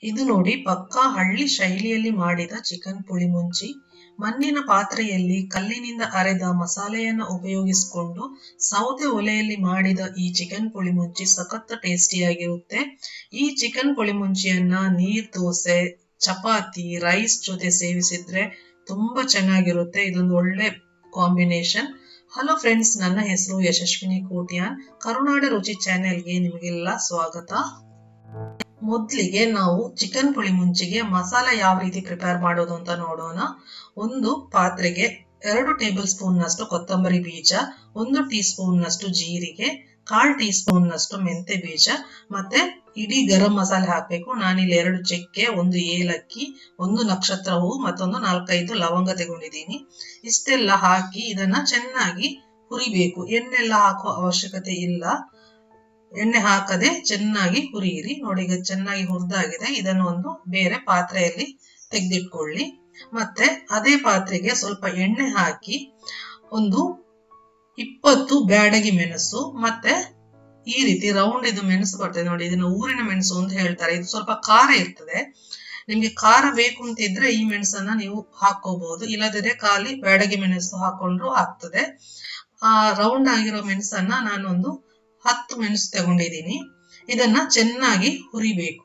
ಇದು ನೋಡಿ ಪಕ್ಕಾ ಹಳ್ಳಿ ಶೈಲಿಯಲ್ಲಿ ಮಾಡಿದ ಚಿಕನ್ ಪುಳಿ ಮುಂಚಿ ಮಣ್ಣಿನ ಪಾತ್ರೆಯಲ್ಲಿ ಕಲ್ಲಿನಿಂದ ಅರೆದ ಮಸಾಲೆಯನ್ನು ಉಪಯೋಗಿಸಿಕೊಂಡು ಸೌದೆ ಒಲೆಯಲ್ಲಿ ಮಾಡಿದ ಈ ಚಿಕನ್ ಪುಳಿ ಮುಂಚಿ ಸಖತ್ ಟೇಸ್ಟಿಯಾಗಿರುತ್ತೆ ಈ ಚಿಕನ್ ಪುಳಿ ಮುಂಚಿಯನ್ನ ನೀರ್ ದೋಸೆ ಚಪಾತಿ ರೈಸ್ ಜೊತೆ ಸೇವಿಸಿದ್ರೆ ತುಂಬಾ ಚೆನ್ನಾಗಿರುತ್ತೆ ಇದೊಂದು ಒಳ್ಳೆ ಕಾಂಬಿನೇಷನ್ ಹಲೋ ಫ್ರೆಂಡ್ಸ್ ನನ್ನ ಹೆಸರು ಯಶಸ್ವಿನಿ ಕೋಟ್ಯಾನ್ ಕರುನಾಡ ರುಚಿ ಚಾನೆಲ್ಗೆ ನಿಮಗೆಲ್ಲ ಸ್ವಾಗತ ಮೊದಲಿಗೆ ನಾವು ಚಿಕನ್ ಪುಳಿ ಮುಂಚಿಗೆ ಮಸಾಲೆ ಯಾವ ರೀತಿ ಪ್ರಿಪೇರ್ ಮಾಡೋದು ಅಂತ ನೋಡೋಣ ಒಂದು ಪಾತ್ರೆಗೆ ಎರಡು ಟೇಬಲ್ ಸ್ಪೂನ್ ನಷ್ಟು ಕೊತ್ತಂಬರಿ ಬೀಜ ಒಂದು ಟೀ ಸ್ಪೂನ್ ನಷ್ಟು ಜೀರಿಗೆ ಕಾಲ್ ಟೀ ಸ್ಪೂನ್ ನಷ್ಟು ಮೆಂತೆ ಬೀಜ ಮತ್ತೆ ಇಡೀ ಗರಂ ಮಸಾಲೆ ಹಾಕ್ಬೇಕು ನಾನಿಲ್ಲಿ ಎರಡು ಚಕ್ಕೆ ಒಂದು ಏಲಕ್ಕಿ ಒಂದು ನಕ್ಷತ್ರ ಹೂವು ಮತ್ತೊಂದು ನಾಲ್ಕೈದು ಲವಂಗ ತಗೊಂಡಿದ್ದೀನಿ ಇಷ್ಟೆಲ್ಲ ಹಾಕಿ ಇದನ್ನ ಚೆನ್ನಾಗಿ ಹುರಿಬೇಕು ಎಣ್ಣೆಲ್ಲ ಹಾಕುವ ಅವಶ್ಯಕತೆ ಇಲ್ಲ ಎಣ್ಣೆ ಹಾಕದೆ ಚೆನ್ನಾಗಿ ಹುರಿಯಿರಿ ನೋಡಿ ಈಗ ಚೆನ್ನಾಗಿ ಹುರಿದಾಗಿದೆ ಇದನ್ನು ಒಂದು ಬೇರೆ ಪಾತ್ರೆಯಲ್ಲಿ ತೆಗೆದಿಟ್ಕೊಳ್ಳಿ ಮತ್ತೆ ಅದೇ ಪಾತ್ರೆಗೆ ಸ್ವಲ್ಪ ಎಣ್ಣೆ ಹಾಕಿ ಒಂದು ಇಪ್ಪತ್ತು ಬ್ಯಾಡಗಿ ಮೆಣಸು ಮತ್ತೆ ಈ ರೀತಿ ರೌಂಡ್ ಇದು ಮೆಣಸು ಬರ್ತದೆ ನೋಡಿ ಇದನ್ನ ಊರಿನ ಮೆಣಸು ಅಂತ ಹೇಳ್ತಾರೆ ಇದು ಸ್ವಲ್ಪ ಖಾರ ಇರ್ತದೆ ನಿಮ್ಗೆ ಖಾರ ಬೇಕು ಅಂತ ಇದ್ರೆ ಈ ಮೆಣಸನ್ನ ನೀವು ಹಾಕೋಬಹುದು ಇಲ್ಲದಿದ್ರೆ ಖಾಲಿ ಬ್ಯಾಡಗಿ ಮೆಣಸು ಹಾಕೊಂಡ್ರು ಆಗ್ತದೆ ಆ ರೌಂಡ್ ಆಗಿರೋ ಮೆಣಸನ್ನ ನಾನೊಂದು ಹತ್ತು ಮೆಣಸು ತಗೊಂಡಿದ್ದೀನಿ ಇದನ್ನ ಚೆನ್ನಾಗಿ ಹುರಿಬೇಕು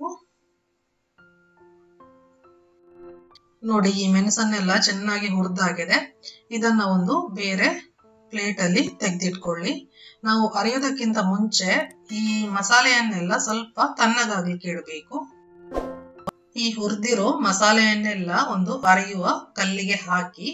ನೋಡಿ ಈ ಮೆಣಸನ್ನೆಲ್ಲ ಚೆನ್ನಾಗಿ ಹುರಿದಾಗಿದೆ ಇದನ್ನ ಒಂದು ಬೇರೆ ಪ್ಲೇಟ್ ಅಲ್ಲಿ ತೆಗೆದಿಟ್ಕೊಳ್ಳಿ ನಾವು ಅರಿಯೋದಕ್ಕಿಂತ ಮುಂಚೆ ಈ ಮಸಾಲೆಯನ್ನೆಲ್ಲ ಸ್ವಲ್ಪ ತಣ್ಣಗಾಗ್ಲಿಕ್ಕೆ ಇಡಬೇಕು ಈ ಹುರಿದಿರೋ ಮಸಾಲೆಯನ್ನೆಲ್ಲ ಒಂದು ಅರಿಯುವ ಕಲ್ಲಿಗೆ ಹಾಕಿ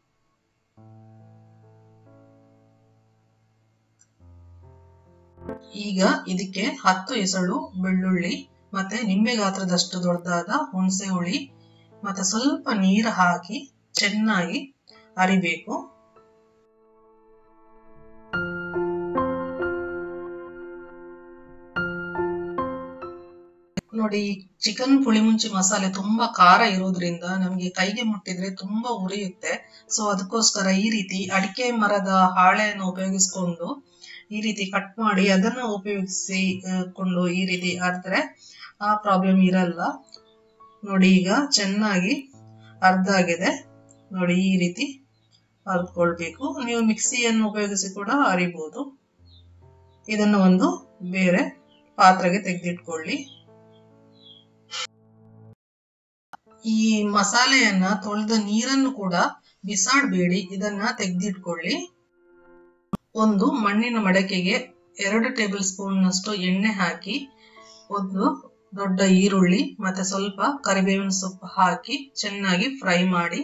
ಈಗ ಇದಕ್ಕೆ ಹತ್ತು ಎಸಳು ಬೆಳ್ಳುಳ್ಳಿ ಮತ್ತೆ ನಿಂಬೆ ಗಾತ್ರದಷ್ಟು ದೊಡ್ಡದಾದ ಹುಣಸೆ ಹುಳಿ ಮತ್ತೆ ಸ್ವಲ್ಪ ನೀರು ಹಾಕಿ ಚೆನ್ನಾಗಿ ಅರಿಬೇಕು ನೋಡಿ ಚಿಕನ್ ಪುಳಿ ಮುಂಚಿ ಮಸಾಲೆ ತುಂಬಾ ಖಾರ ಇರೋದ್ರಿಂದ ನಮ್ಗೆ ಕೈಗೆ ಮುಟ್ಟಿದ್ರೆ ತುಂಬಾ ಉರಿಯುತ್ತೆ ಸೊ ಅದಕ್ಕೋಸ್ಕರ ಈ ರೀತಿ ಅಡಿಕೆ ಮರದ ಹಾಳೆಯನ್ನು ಉಪಯೋಗಿಸ್ಕೊಂಡು ಈ ರೀತಿ ಕಟ್ ಮಾಡಿ ಅದನ್ನ ಉಪಯೋಗಿಸಿ ಕೊಂಡು ಈ ರೀತಿ ಆದ್ರೆ ಆ ಪ್ರಾಬ್ಲಮ್ ಇರಲ್ಲ ನೋಡಿ ಈಗ ಚೆನ್ನಾಗಿ ಅರ್ಧ ಆಗಿದೆ ನೋಡಿ ಈ ರೀತಿ ಅರ್ದ್ಕೊಳ್ಬೇಕು ನೀವು ಮಿಕ್ಸಿಯನ್ನು ಉಪಯೋಗಿಸಿ ಕೂಡ ಅರಿಬಹುದು ಇದನ್ನು ಒಂದು ಬೇರೆ ಪಾತ್ರೆಗೆ ತೆಗೆದಿಟ್ಕೊಳ್ಳಿ ಈ ಮಸಾಲೆಯನ್ನ ತೊಳೆದ ನೀರನ್ನು ಕೂಡ ಬಿಸಾಡಬೇಡಿ ಇದನ್ನ ತೆಗೆದಿಟ್ಕೊಳ್ಳಿ ಒಂದು ಮಣ್ಣಿನ ಮಡಕೆಗೆ ಎರಡು ಟೇಬಲ್ ಸ್ಪೂನ್ ನಷ್ಟು ಎಣ್ಣೆ ಹಾಕಿ ಒಂದು ದೊಡ್ಡ ಈರುಳ್ಳಿ ಮತ್ತೆ ಸ್ವಲ್ಪ ಕರಿಬೇವಿನ ಸೊಪ್ಪು ಹಾಕಿ ಚೆನ್ನಾಗಿ ಫ್ರೈ ಮಾಡಿ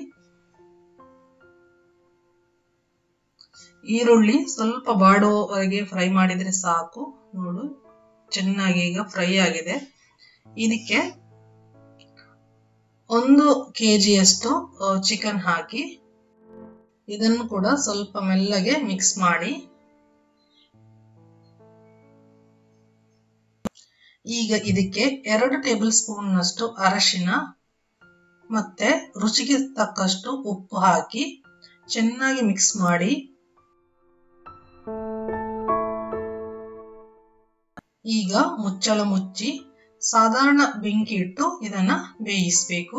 ಈರುಳ್ಳಿ ಸ್ವಲ್ಪ ಬಾಡುವವರೆಗೆ ಫ್ರೈ ಮಾಡಿದ್ರೆ ಸಾಕು ನೋಡು ಚೆನ್ನಾಗಿ ಈಗ ಫ್ರೈ ಆಗಿದೆ ಇದಕ್ಕೆ ಒಂದು ಕೆಜಿಯಷ್ಟು ಚಿಕನ್ ಹಾಕಿ ಇದನ್ನು ಕೂಡ ಸ್ವಲ್ಪ ಮೆಲ್ಲಗೆ ಮಿಕ್ಸ್ ಮಾಡಿ ಈಗ ಇದಕ್ಕೆ ಎರಡು ಟೇಬಲ್ ಸ್ಪೂನ್ ನಷ್ಟು ಅರಶಿನ ಮತ್ತೆ ರುಚಿಗೆ ತಕ್ಕಷ್ಟು ಉಪ್ಪು ಹಾಕಿ ಚೆನ್ನಾಗಿ ಮಿಕ್ಸ್ ಮಾಡಿ ಈಗ ಮುಚ್ಚಳ ಮುಚ್ಚಿ ಸಾಧಾರಣ ಬೆಂಕಿ ಇಟ್ಟು ಇದನ್ನ ಬೇಯಿಸ್ಬೇಕು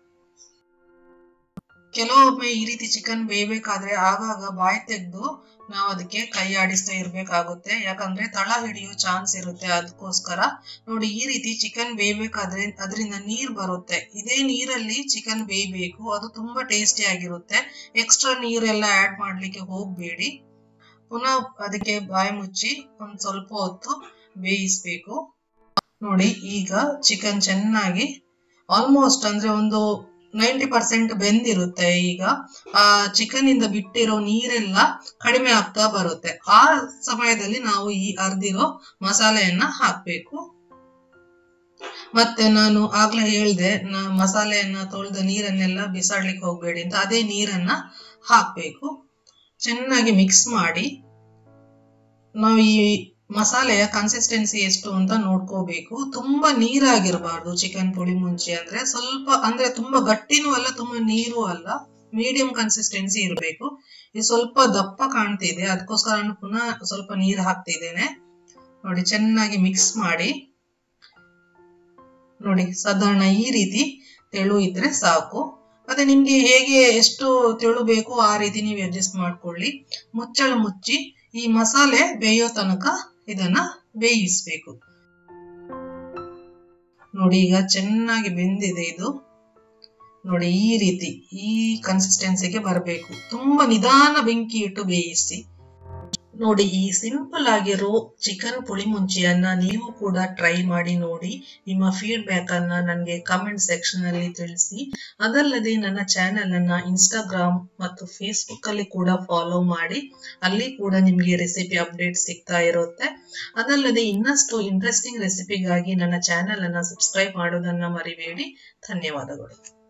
ಕೆಲವೊಮ್ಮೆ ಈ ರೀತಿ ಚಿಕನ್ ಬೇಯಬೇಕಾದ್ರೆ ಆಗಾಗ ಬಾಯಿ ತೆಗೆದು ನಾವು ಅದಕ್ಕೆ ಕೈ ಆಡಿಸ್ತಾ ಇರ್ಬೇಕಾಗುತ್ತೆ ಯಾಕಂದ್ರೆ ತಳ ಹಿಡಿಯೋ ಚಾನ್ಸ್ ಇರುತ್ತೆ ಅದಕ್ಕೋಸ್ಕರ ನೋಡಿ ಈ ರೀತಿ ಚಿಕನ್ ಬೇಯಬೇಕಾದ್ರೆ ಅದರಿಂದ ನೀರ್ ಬರುತ್ತೆ ಇದೇ ನೀರಲ್ಲಿ ಚಿಕನ್ ಬೇಯಬೇಕು ಅದು ತುಂಬಾ ಟೇಸ್ಟಿ ಆಗಿರುತ್ತೆ ಎಕ್ಸ್ಟ್ರಾ ನೀರೆಲ್ಲ ಆಡ್ ಮಾಡ್ಲಿಕ್ಕೆ ಹೋಗ್ಬೇಡಿ ಪುನಃ ಅದಕ್ಕೆ ಬಾಯಿ ಮುಚ್ಚಿ ಒಂದ್ ಸ್ವಲ್ಪ ಹೊತ್ತು ಬೇಯಿಸ್ಬೇಕು ನೋಡಿ ಈಗ ಚಿಕನ್ ಚೆನ್ನಾಗಿ ಆಲ್ಮೋಸ್ಟ್ ಅಂದ್ರೆ ಒಂದು ನೈಂಟಿ ಪರ್ಸೆಂಟ್ ಬೆಂದಿರುತ್ತೆ ಈಗ ಆ ಚಿಕನ್ ಇಂದ ಬಿಟ್ಟಿರೋ ನೀರೆಲ್ಲ ಕಡಿಮೆ ಆಗ್ತಾ ಬರುತ್ತೆ ಆ ಸಮಯದಲ್ಲಿ ನಾವು ಈ ಅರ್ದಿರೋ ಮಸಾಲೆಯನ್ನ ಹಾಕ್ಬೇಕು ಮತ್ತೆ ನಾನು ಆಗ್ಲೇ ಹೇಳ್ದೆ ಮಸಾಲೆಯನ್ನ ತೊಳೆದ ನೀರನ್ನೆಲ್ಲ ಬಿಸಾಡ್ಲಿಕ್ಕೆ ಹೋಗ್ಬೇಡಿ ಅಂತ ಅದೇ ನೀರನ್ನ ಹಾಕ್ಬೇಕು ಚೆನ್ನಾಗಿ ಮಿಕ್ಸ್ ಮಾಡಿ ನಾವು ಈ ಮಸಾಲೆಯ ಕನ್ಸಿಸ್ಟೆನ್ಸಿ ಎಷ್ಟು ಅಂತ ನೋಡ್ಕೋಬೇಕು ತುಂಬಾ ನೀರಾಗಿರ್ಬಾರ್ದು ಚಿಕನ್ ಪುಳಿ ಮುಂಚೆ ಅಂದ್ರೆ ಸ್ವಲ್ಪ ಅಂದ್ರೆ ತುಂಬಾ ಗಟ್ಟಿನೂ ಅಲ್ಲ ತುಂಬಾ ನೀರು ಅಲ್ಲ ಮೀಡಿಯಂ ಕನ್ಸಿಸ್ಟೆನ್ಸಿ ಇರಬೇಕು ಇದು ಸ್ವಲ್ಪ ದಪ್ಪ ಕಾಣ್ತಿದೆ ಅದಕ್ಕೋಸ್ಕರ ನಾನು ಪುನಃ ಸ್ವಲ್ಪ ನೀರು ಹಾಕ್ತಿದ್ದೇನೆ ನೋಡಿ ಚೆನ್ನಾಗಿ ಮಿಕ್ಸ್ ಮಾಡಿ ನೋಡಿ ಸಾಧಾರಣ ಈ ರೀತಿ ತೆಳು ಇದ್ರೆ ಸಾಕು ಮತ್ತೆ ನಿಮ್ಗೆ ಹೇಗೆ ಎಷ್ಟು ತೆಳು ಬೇಕು ಆ ರೀತಿ ನೀವು ಅಡ್ಜಸ್ಟ್ ಮಾಡ್ಕೊಳ್ಳಿ ಮುಚ್ಚಳ ಮುಚ್ಚಿ ಈ ಮಸಾಲೆ ಬೇಯೋ ತನಕ ಇದನ್ನ ಬೇಯಿಸ್ಬೇಕು ನೋಡಿ ಈಗ ಚೆನ್ನಾಗಿ ಬೆಂದಿದೆ ಇದು ನೋಡಿ ಈ ರೀತಿ ಈ ಕನ್ಸಿಸ್ಟೆನ್ಸಿಗೆ ಬರಬೇಕು ತುಂಬಾ ನಿಧಾನ ಬೆಂಕಿ ಇಟ್ಟು ಬೇಯಿಸಿ ನೋಡಿ ಈ ಸಿಂಪಲ್ ಆಗಿರೋ ಚಿಕನ್ ಪುಳಿ ಮುಂಚಿಯನ್ನ ನೀವು ಕೂಡ ಟ್ರೈ ಮಾಡಿ ನೋಡಿ ನಿಮ್ಮ ಫೀಡ್ಬ್ಯಾಕ್ ಅನ್ನ ನನಗೆ ಕಮೆಂಟ್ ಸೆಕ್ಷನ್ ಅಲ್ಲಿ ತಿಳಿಸಿ ಅದಲ್ಲದೆ ನನ್ನ ಚಾನೆಲ್ ಅನ್ನ ಇನ್ಸ್ಟಾಗ್ರಾಮ್ ಮತ್ತು ಫೇಸ್ಬುಕ್ ಅಲ್ಲಿ ಕೂಡ ಫಾಲೋ ಮಾಡಿ ಅಲ್ಲಿ ಕೂಡ ನಿಮಗೆ ರೆಸಿಪಿ ಅಪ್ಡೇಟ್ ಸಿಗ್ತಾ ಇರುತ್ತೆ ಅದಲ್ಲದೆ ಇನ್ನಷ್ಟು ಇಂಟ್ರೆಸ್ಟಿಂಗ್ ರೆಸಿಪಿಗಾಗಿ ನನ್ನ ಚಾನೆಲ್ ಅನ್ನ ಸಬ್ಸ್ಕ್ರೈಬ್ ಮಾಡೋದನ್ನ ಮರಿಬೇಡಿ ಧನ್ಯವಾದಗಳು